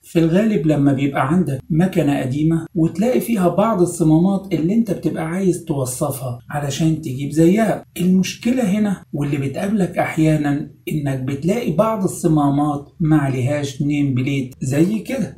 في الغالب لما بيبقى عندك مكنة قديمة وتلاقي فيها بعض الصمامات اللي انت بتبقى عايز توصفها علشان تجيب زيها المشكلة هنا واللي بتقابلك احيانا انك بتلاقي بعض الصمامات ما عليهاش نيم بليت زي كده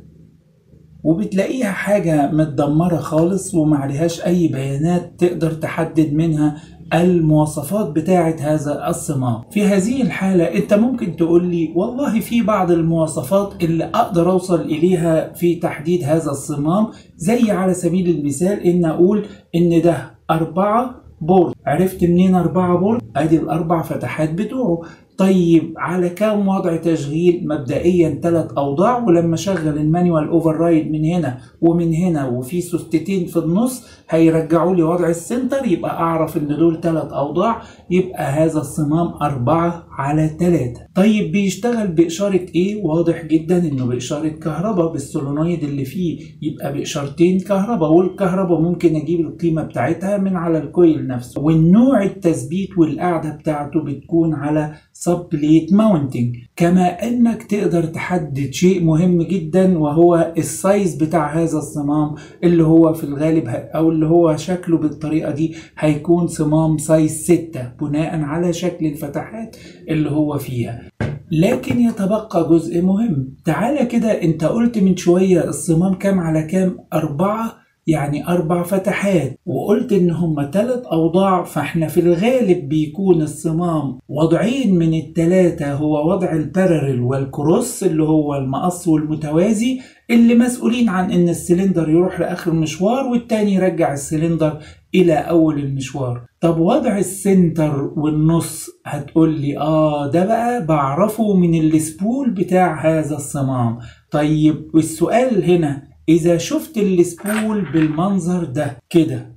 وبتلاقيها حاجة متدمرة خالص وما عليهاش أي بيانات تقدر تحدد منها المواصفات بتاعة هذا الصمام في هذه الحالة انت ممكن تقول لي والله في بعض المواصفات اللي اقدر اوصل اليها في تحديد هذا الصمام زي على سبيل المثال ان اقول ان ده أربعة بورد عرفت منين أربعة بورد ادي الأربع فتحات بتوعه طيب على كام وضع تشغيل مبدئيا ثلاث اوضاع ولما اشغل المانيوال اوفر رايد من هنا ومن هنا وفي سوستتين في النص هيرجعوا لي وضع السنتر يبقى اعرف ان دول ثلاث اوضاع يبقى هذا الصمام أربعة على ثلاثة طيب بيشتغل بإشارة ايه واضح جدا انه بإشارة كهرباء بالسولونويد اللي فيه يبقى بإشارتين كهرباء والكهرباء ممكن اجيب القيمة بتاعتها من على الكويل نفسه والنوع التثبيت والقاعدة بتاعته بتكون على سب بليت ماونتنج كما انك تقدر تحدد شيء مهم جدا وهو السايز بتاع هذا الصمام اللي هو في الغالب او اللي هو شكله بالطريقة دي هيكون صمام سايز 6 بناء على شكل الفتحات اللي هو فيها لكن يتبقى جزء مهم تعالى كده انت قلت من شوية الصمام كام على كام أربعة يعني أربع فتحات وقلت إن هما تلات أوضاع فإحنا في الغالب بيكون الصمام وضعين من التلاتة هو وضع البارل والكروس اللي هو المقص والمتوازي اللي مسؤولين عن إن السلندر يروح لآخر المشوار والتاني يرجع السلندر إلى أول المشوار طب وضع السنتر والنص هتقول لي آه ده بقى بعرفه من السبول بتاع هذا الصمام طيب السؤال هنا إذا شفت السبول بالمنظر ده كده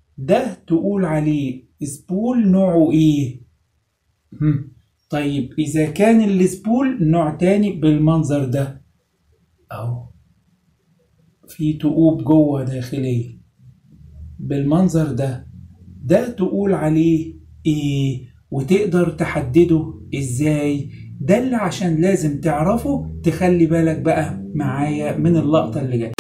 ده تقول عليه سبول نوعه إيه؟ هم. طيب إذا كان السبول نوع تاني بالمنظر ده أهو في تقوب جوه داخلية بالمنظر ده ده تقول عليه إيه؟ وتقدر تحدده إزاي؟ ده اللي عشان لازم تعرفه تخلي بالك بقى معايا من اللقطة اللي جاية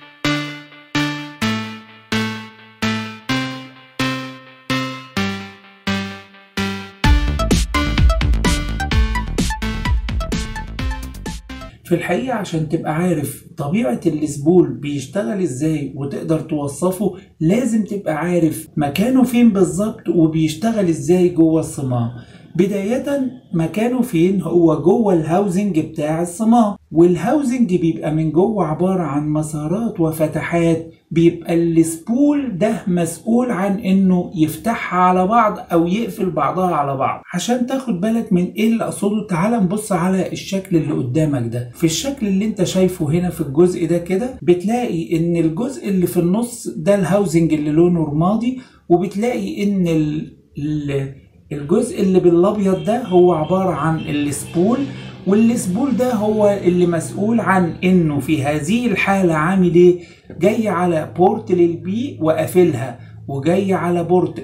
في الحقيقة عشان تبقى عارف طبيعة السبول بيشتغل ازاي وتقدر توصفه لازم تبقى عارف مكانه فين بالظبط وبيشتغل ازاي جوه الصمام بداية مكانه فين هو جوه الهاوزنج بتاع الصمام والهاوزنج بيبقى من جوه عبارة عن مسارات وفتحات بيبقى السبول ده مسؤول عن انه يفتحها على بعض او يقفل بعضها على بعض عشان تاخد بالك من ايه اللي اقصده تعال نبص على الشكل اللي قدامك ده في الشكل اللي انت شايفه هنا في الجزء ده كده بتلاقي ان الجزء اللي في النص ده الهاوزنج اللي لونه رمادي وبتلاقي ان ال ال الجزء اللي بالابيض ده هو عبارة عن السبول والسبول ده هو اللي مسؤول عن انه في هذه الحالة عامل ايه جاي على بورت للبي وقافلها وجاي على بورت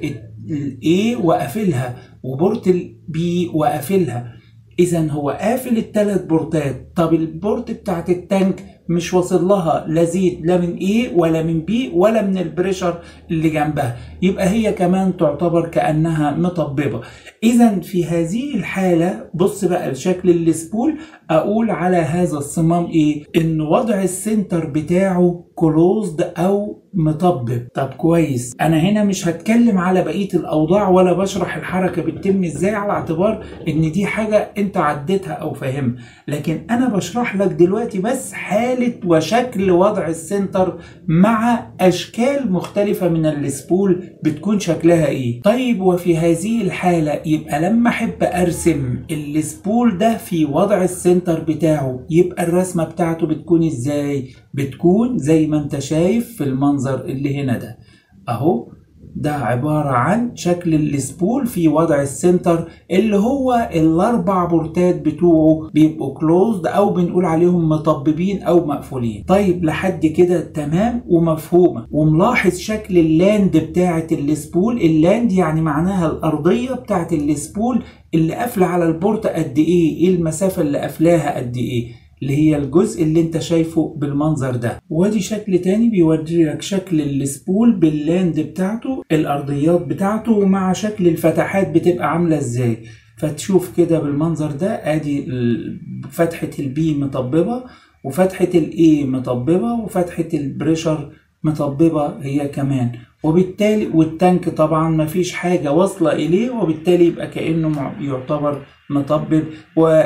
الاي وقافلها وبورت البي وقافلها اذا هو قافل الثلاث بورتات طب البورت بتاعت التانك مش واصل لها لا زيت لا من ايه ولا من بي ولا من البريشر اللي جنبها يبقى هي كمان تعتبر كانها مطببه اذا في هذه الحاله بص بقى لشكل السبول اقول على هذا الصمام ايه ان وضع السنتر بتاعه كلوزد او مطبب طب كويس انا هنا مش هتكلم على بقيه الاوضاع ولا بشرح الحركه بتتم ازاي على اعتبار ان دي حاجه انت عديتها او فاهمها لكن انا بشرح لك دلوقتي بس حاله وشكل وضع السنتر مع اشكال مختلفه من السبول بتكون شكلها ايه طيب وفي هذه الحاله يبقى لما احب ارسم السبول ده في وضع السنتر بتاعه يبقى الرسمه بتاعته بتكون ازاي بتكون زي ما انت شايف في المنظر اللي هنا ده اهو ده عبارة عن شكل السبول في وضع السنتر اللي هو الاربع بورتات بتوعه بيبقوا كلوزد او بنقول عليهم مطببين او مقفولين طيب لحد كده تمام ومفهومة وملاحظ شكل اللاند بتاعة السبول اللاند يعني معناها الارضية بتاعة السبول اللي قافلة على البورت قد ايه ايه المسافة اللي قافلاها قد ايه اللي هي الجزء اللي انت شايفه بالمنظر ده وادي شكل تاني بيوري لك شكل السبول باللاند بتاعته الارضيات بتاعته ومع شكل الفتحات بتبقى عامله ازاي فتشوف كده بالمنظر ده ادي فتحه البي مطببه وفتحه الاي مطببه وفتحه البريشر مطببه هي كمان وبالتالي والتانك طبعا مفيش حاجه واصله اليه وبالتالي يبقى كانه يعتبر مطبب و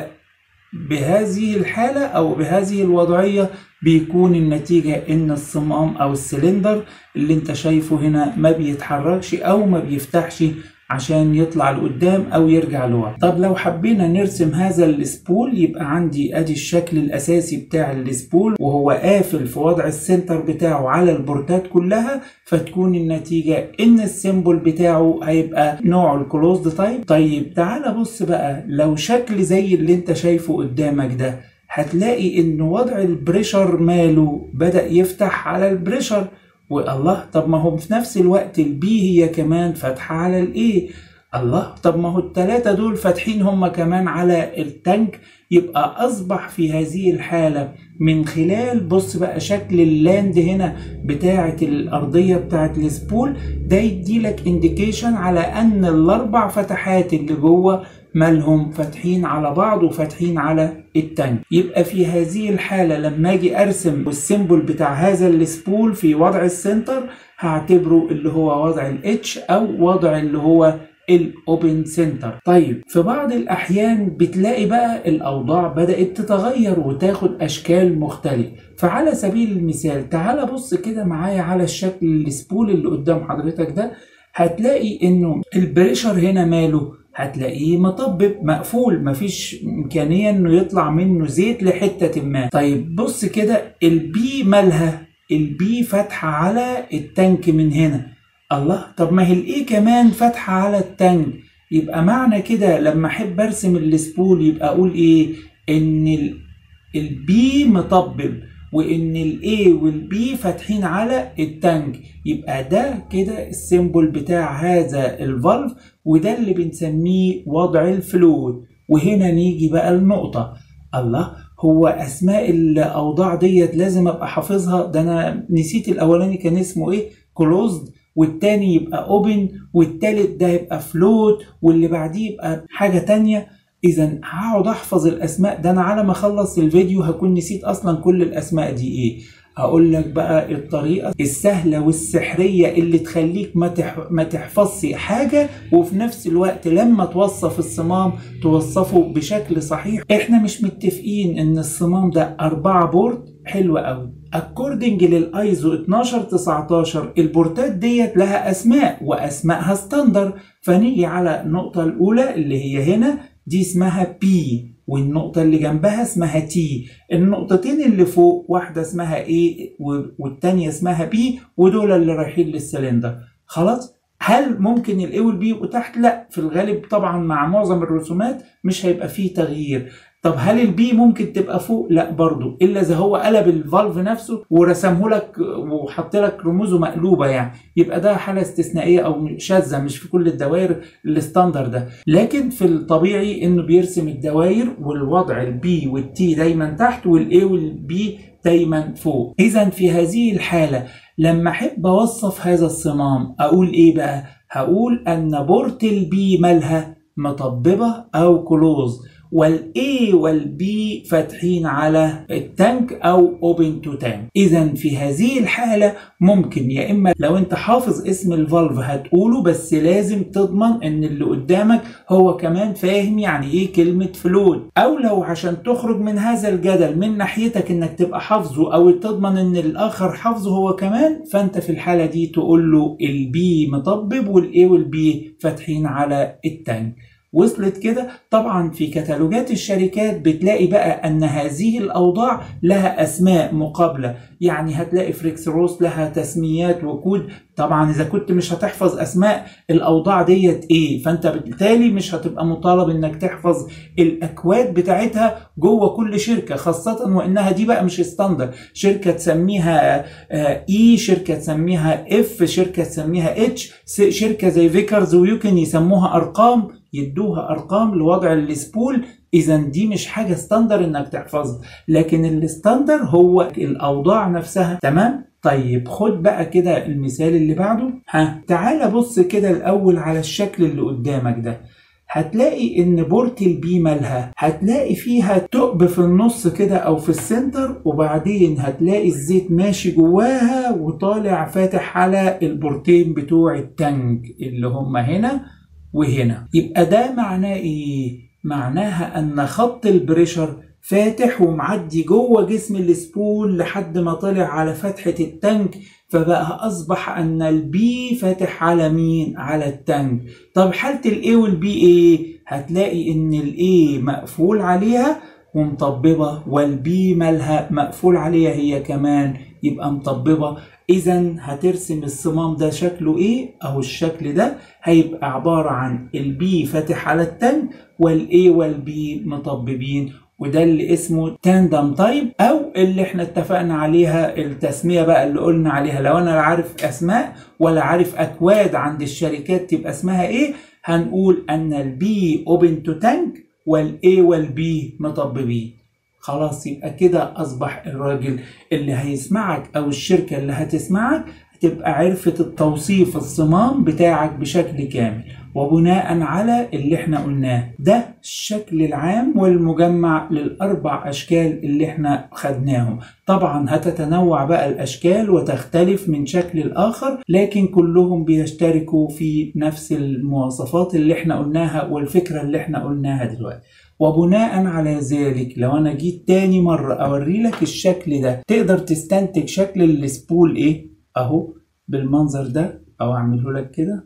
بهذه الحالة أو بهذه الوضعية بيكون النتيجة إن الصمام أو السلندر اللي أنت شايفه هنا ما بيتحركش أو ما بيفتحش عشان يطلع لقدام او يرجع لورا طب لو حبينا نرسم هذا السبول يبقى عندي ادي الشكل الاساسي بتاع السبول وهو قافل في وضع السنتر بتاعه على البورتات كلها فتكون النتيجة ان السيمبل بتاعه هيبقى نوع الكلوزد تايب طيب تعال بص بقى لو شكل زي اللي انت شايفه قدامك ده هتلاقي ان وضع البريشر ماله بدأ يفتح على البريشر والله طب ما هو في نفس الوقت البي هي كمان فاتحة على الاي الله طب ما هو التلاتة دول فاتحين هما كمان على التانك يبقى أصبح في هذه الحالة من خلال بص بقى شكل اللاند هنا بتاعة الأرضية بتاعة السبول ده يديلك انديكيشن على أن الأربع فتحات اللي جوه مالهم فاتحين على بعض وفاتحين على التانك يبقى في هذه الحالة لما اجي ارسم السيمبل بتاع هذا السبول في وضع السنتر هعتبره اللي هو وضع الاتش او وضع اللي هو الاوبن سنتر طيب في بعض الاحيان بتلاقي بقى الاوضاع بدات تتغير وتاخد اشكال مختلفه فعلى سبيل المثال تعال بص كده معايا على الشكل السبول اللي قدام حضرتك ده هتلاقي انه البريشر هنا ماله هتلاقيه مطبب مقفول مفيش امكانيه انه يطلع منه زيت لحته ما طيب بص كده البي مالها البي فاتحه على التانك من هنا الله طب ما هي الايه كمان فاتحه على التانك يبقى معنى كده لما احب ارسم السبول يبقى اقول ايه ان البي مطبب وان الاي والبي فاتحين على التانك يبقى ده كده السيمبل بتاع هذا الفالف وده اللي بنسميه وضع الفلويد وهنا نيجي بقى النقطة الله هو اسماء الاوضاع ديت لازم ابقى حافظها ده انا نسيت الاولاني كان اسمه ايه كلوزد والتاني يبقى اوبن والتالت ده يبقى فلوت واللي بعديه يبقى حاجة تانية اذا هقعد احفظ الاسماء ده انا على ما اخلص الفيديو هكون نسيت اصلا كل الاسماء دي ايه اقول لك بقى الطريقه السهله والسحريه اللي تخليك ما تح... ما تحفظش حاجه وفي نفس الوقت لما توصف الصمام توصفه بشكل صحيح احنا مش متفقين ان الصمام ده أربعة بورد حلو قوي اكوردنج للايزو 1219 البورتات ديت لها اسماء واسمائها ستاندر فنيجي على النقطه الاولى اللي هي هنا دي اسمها بي والنقطة اللي جنبها اسمها تي النقطتين اللي فوق واحدة اسمها A والتانية اسمها B ودول اللي رايحين للسلندر خلاص هل ممكن الاي والبي يبقوا تحت؟ لا في الغالب طبعا مع معظم الرسومات مش هيبقى فيه تغيير طب هل البي ممكن تبقى فوق؟ لا برضو الا اذا هو قلب الفالف نفسه ورسمه لك وحط لك رموزه مقلوبه يعني يبقى ده حاله استثنائيه او شاذه مش في كل الدوائر الستاندر ده لكن في الطبيعي انه بيرسم الدوائر والوضع البي والتي دايما تحت والاي والبي دايما فوق اذا في هذه الحاله لما احب اوصف هذا الصمام اقول ايه بقى هقول ان بورت البي مالها مطببه او كلوز والاي والبي فاتحين على التانك او اوبن تو تانك اذا في هذه الحاله ممكن يا اما لو انت حافظ اسم الفالف هتقوله بس لازم تضمن ان اللي قدامك هو كمان فاهم يعني ايه كلمه فلويد او لو عشان تخرج من هذا الجدل من ناحيتك انك تبقى حافظه او تضمن ان الاخر حافظه هو كمان فانت في الحاله دي تقول له البي مطبب والاي والبي فاتحين على التانك وصلت كده طبعا في كتالوجات الشركات بتلاقي بقى ان هذه الاوضاع لها اسماء مقابله يعني هتلاقي فريكس روس لها تسميات وكود طبعا اذا كنت مش هتحفظ اسماء الاوضاع ديت ايه فانت بالتالي مش هتبقى مطالب انك تحفظ الاكواد بتاعتها جوه كل شركه خاصه وانها دي بقى مش ستاندر شركه تسميها اي شركه تسميها اف شركه تسميها اتش شركه زي فيكرز ويمكن يسموها ارقام يدوها ارقام لوضع السبول اذا دي مش حاجه ستاندر انك تحفظها لكن الستاندر هو الاوضاع نفسها تمام طيب خد بقى كده المثال اللي بعده ها تعال بص كده الاول على الشكل اللي قدامك ده هتلاقي ان بورت البي مالها هتلاقي فيها ثقب في النص كده او في السنتر وبعدين هتلاقي الزيت ماشي جواها وطالع فاتح على البورتين بتوع التانك اللي هم هنا وهنا يبقى ده معناه ايه معناها ان خط البريشر فاتح ومعدي جوه جسم السبول لحد ما طلع على فتحة التانك فبقى أصبح أن البي فاتح على مين؟ على التانك طب حالة الإيه والبي إيه؟ هتلاقي إن الإيه مقفول عليها ومطببة والبي مالها مقفول عليها هي كمان يبقى مطببة إذا هترسم الصمام ده شكله إيه؟ أو الشكل ده هيبقى عبارة عن البي فاتح على التانك والإيه والبي مطببين وده اللي اسمه تاندم تايب او اللي احنا اتفقنا عليها التسميه بقى اللي قلنا عليها لو انا لا عارف اسماء ولا عارف اكواد عند الشركات تبقى اسمها ايه هنقول ان البي اوبن تو تانك والاي والبي مطببين خلاص يبقى كده اصبح الراجل اللي هيسمعك او الشركه اللي هتسمعك تبقى عرفت التوصيف الصمام بتاعك بشكل كامل وبناء على اللي احنا قلناه ده الشكل العام والمجمع للأربع أشكال اللي احنا خدناهم طبعا هتتنوع بقى الأشكال وتختلف من شكل الآخر لكن كلهم بيشتركوا في نفس المواصفات اللي احنا قلناها والفكرة اللي احنا قلناها دلوقتي وبناء على ذلك لو انا جيت تاني مرة اوري لك الشكل ده تقدر تستنتج شكل السبول ايه اهو بالمنظر ده او اعمله لك كده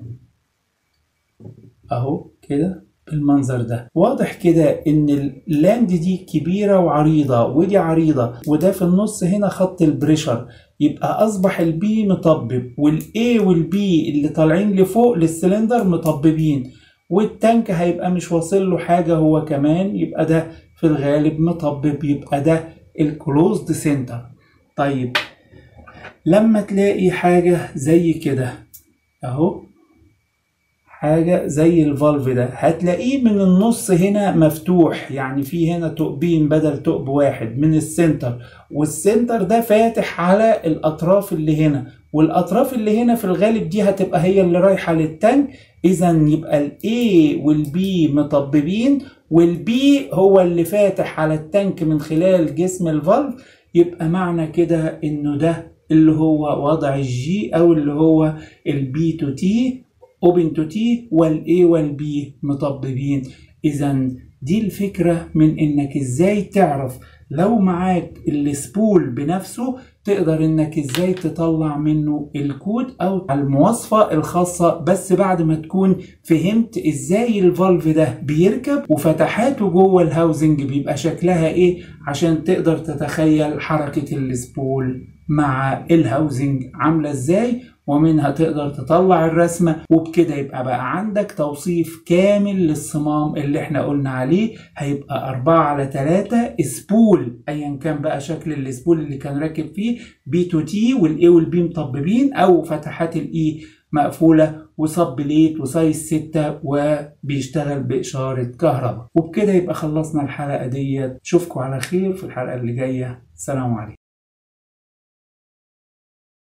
اهو كده بالمنظر ده واضح كده ان اللاند دي كبيرة وعريضة ودي عريضة وده في النص هنا خط البريشر يبقى اصبح البي مطبب والاي والبي اللي طالعين لفوق للسلندر مطببين والتانك هيبقى مش واصل له حاجة هو كمان يبقى ده في الغالب مطبب يبقى ده الكلوزد سنتر طيب لما تلاقي حاجة زي كده اهو حاجة زي الفالف ده هتلاقيه من النص هنا مفتوح يعني في هنا ثقبين بدل ثقب واحد من السنتر والسنتر ده فاتح على الأطراف اللي هنا والأطراف اللي هنا في الغالب دي هتبقى هي اللي رايحة للتانك إذا يبقى ال A وال B مطببين وال B هو اللي فاتح على التانك من خلال جسم الفالف يبقى معنى كده إنه ده اللي هو وضع الجي أو اللي هو البي تو تي اوبن تو تي والاي والبي مطببين اذا دي الفكره من انك ازاي تعرف لو معاك السبول بنفسه تقدر انك ازاي تطلع منه الكود او المواصفة الخاصة بس بعد ما تكون فهمت ازاي الفالف ده بيركب وفتحاته جوه الهاوزنج بيبقى شكلها ايه عشان تقدر تتخيل حركة السبول مع الهاوزنج عاملة ازاي ومنها تقدر تطلع الرسمة وبكده يبقى بقى عندك توصيف كامل للصمام اللي احنا قلنا عليه هيبقى أربعة على تلاتة سبول أيا كان بقى شكل السبول اللي كان راكب فيه بي تو تي والاي والبي مطببين أو فتحات الاي مقفولة وصب بليت وسايز ستة وبيشتغل بإشارة كهرباء وبكده يبقى خلصنا الحلقة دي اشوفكم على خير في الحلقة اللي جاية سلام عليكم